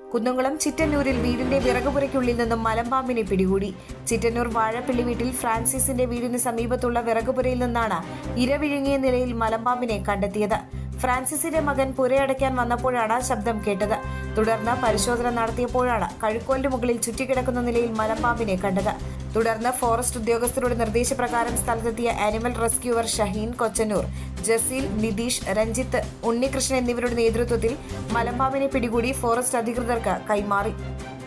കുന്നംകുളം ചിറ്റന്നൂരിൽ വീടിന്റെ വിറകുപുരയ്ക്കുള്ളിൽ നിന്നും മലമ്പാമ്പിനെ പിടികൂടി ചിറ്റന്നൂർ വാഴപ്പിള്ളി വീട്ടിൽ ഫ്രാൻസിസിന്റെ വീടിന് സമീപത്തുള്ള വിറകുപുരയിൽ നിന്നാണ് ഇരവിഴുങ്ങിയ നിലയിൽ മലമ്പാമ്പിനെ കണ്ടെത്തിയത് ഫ്രാൻസിസിന്റെ മകൻ പുരയടയ്ക്കാൻ വന്നപ്പോഴാണ് ശബ്ദം കേട്ടത് തുടർന്ന് പരിശോധന നടത്തിയപ്പോഴാണ് കഴുക്കോലിന്റെ മുകളിൽ ചുറ്റിക്കിടക്കുന്ന നിലയിൽ മലമ്പാമ്പിനെ കണ്ടത് തുടർന്ന് ഫോറസ്റ്റ് ഉദ്യോഗസ്ഥരുടെ നിർദ്ദേശപ്രകാരം സ്ഥലത്തെത്തിയ ആനിമൽ റെസ്ക്യൂവർ ഷഹീൻ കൊച്ചന്നൂർ ജസീൽ നിതീഷ് രഞ്ജിത്ത് ഉണ്ണികൃഷ്ണൻ എന്നിവരുടെ നേതൃത്വത്തിൽ മലമ്പാമ്പിനെ പിടികൂടി ഫോറസ്റ്റ് അധികൃതർക്ക് കൈമാറി